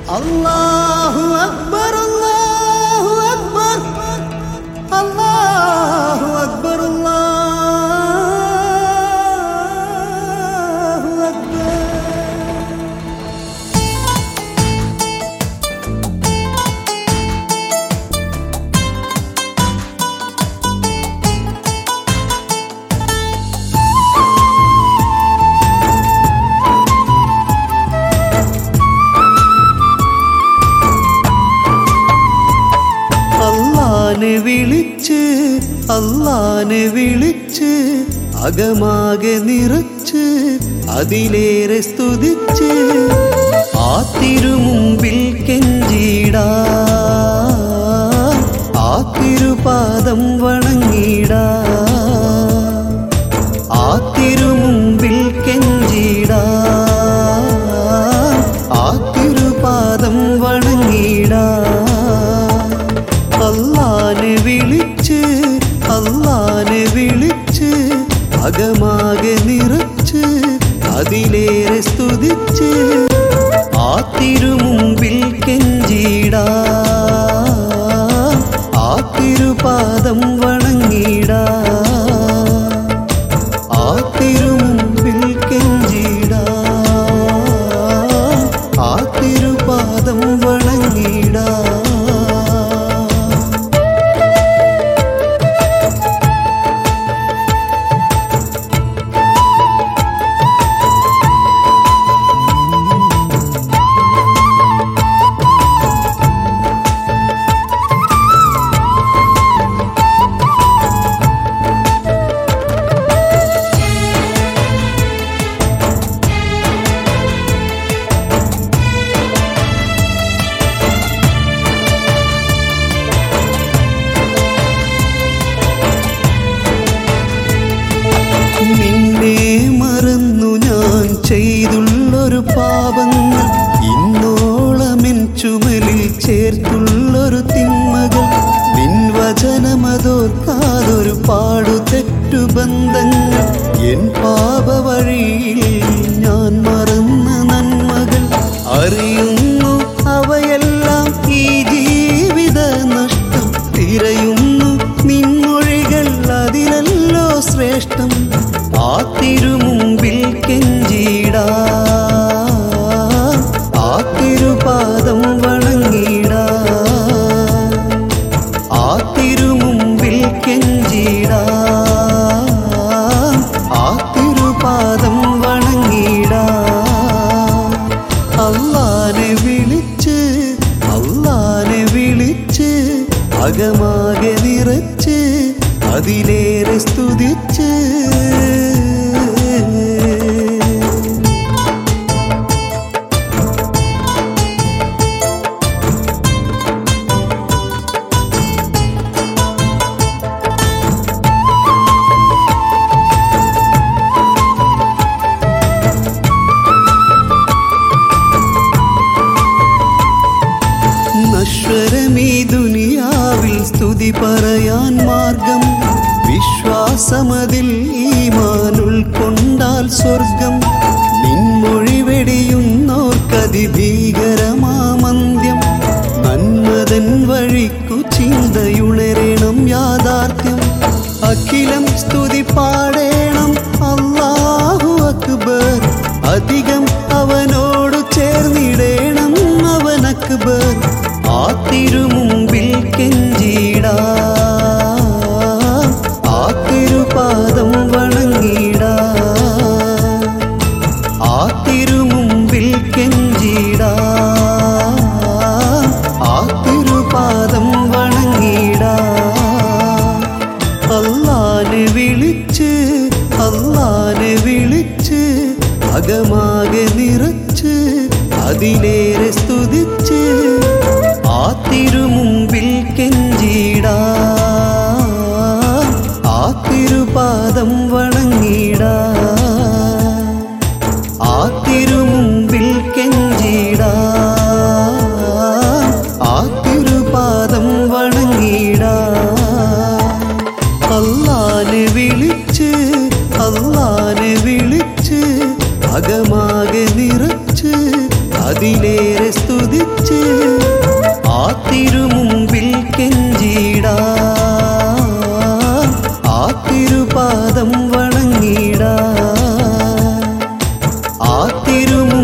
അല്ലാഹു അക്ബർ അല്ലാഹു അക്ബർ അല്ലാഹു അക്ബർ അല്ലാഹു അക്ബർ അല്ലാനെ വിളിച്ച് അല്ലാനെ വിളിച്ച് അകമാകെ നിറച്ച് അതിലേറെ സ്തുതിച്ച് ആ തിരുമുമ്പിൽ കെഞ്ചിടാ ആ തിരുപാദം വണങ്ങിടാ ആ തിരുമുമ്പിൽ കെഞ്ചിടാ ആ തിരുപാദം വണങ്ങിടാ അല്ലാനെ വിളിച്ച് അല്ലാനെ വിളിച്ച് അകമാകെ നിറച്ച് അതിലേറെ സ്തുതിച്ച് ആ തിരുമുമ്പിൽ കെഞ്ചിടാ ആ തിരുപാദം വണങ്ങിടാ ആ തിരുമുമ്പിൽ കെഞ്ചിടാ ആ തിരുപാദം വണങ്ങിടാ നിന്നെ മറന്നു ഞാൻ ചെയ്തുള്ളൊരു പാപങ്ങൾ ഇന്നോളമെൻ ചുമലിൽ ചേർത്തുള്ളൊരു തിന്മകൾ നിൻ വചനമതോർക്കാതൊരു പാടു തെറ്റു ബന്ധങ്ങൾ എൻ പാപവഴിയിൽ ഞാൻ മറന്ന നന്മകൾ അറിയുന്നു അവയെല്ലാം ഈ ജീവിത നഷ്ടം തിരയുന്നു നിൻമൊഴികൾ അതിലല്ലോ ശ്രേഷ്ഠം ആ തിരുമുമ്പിൽ കെഞ്ചിടാ ആ തിരുപാദം വണങ്ങിടാ ആ തിരുമുമ്പിൽ കെഞ്ചിടാ ആ തിരുപാദം വണങ്ങിടാ അല്ലാനെ വിളിച്ച് അല്ലാനെ വിളിച്ച് അകമാകെ നിറച്ച് അതിലേറെ സ്തുതിച്ച് നശ്വരമീ ദുനിയാവിൽ സ്തുതി പറയാൻ മാർഗം വിശ്വാസമതിൽ ഈമാൻ ഉൾക്കൊണ്ടാൽ സ്വർഗം നിൻമൊഴി വെടിയുന്നോർക്കതിഭീകരമാമന്ത്യം നന്മതൻ വഴിക്കു ചിന്തയുണരണം യാഥാർത്ഥ്യം അഖിലം സ്തുതി പാടേണം അല്ലാഹു അക്ബർ അധികം അവനോടു ചേർന്നിടേണം അവൻ അക്ബർ ആ തിരുമുമ്പിൽ കെഞ്ചിടാ ആ തിരുപാദം വണങ്ങിടാ ആ തിരുമുമ്പിൽ കെഞ്ചിടാ ആ തിരുപാദം വണങ്ങിടാ അല്ലാനെ വിളിച്ച് അല്ലാനെ വിളിച്ച് അകമാകെ നിറച്ച് അതിലേറെ സ്തുതിച്ച് ആ തിരുമുമ്പിൽ കെഞ്ചിടാ ആ തിരുപാദം വണങ്ങിടാ ആ തിരുമുമ്പിൽ കെഞ്ചിടാ ആ തിരുപാദം വണങ്ങിടാ അല്ലാനെ വിളിച്ച് അല്ലാനെ വിളിച്ച് അകമാകെ നിറച്ച് അതിലേറെ സ്തുതിച്ച് ആ തിരുപാദം വണങ്ങിടാ ആ തിരുമുമ്പിൽ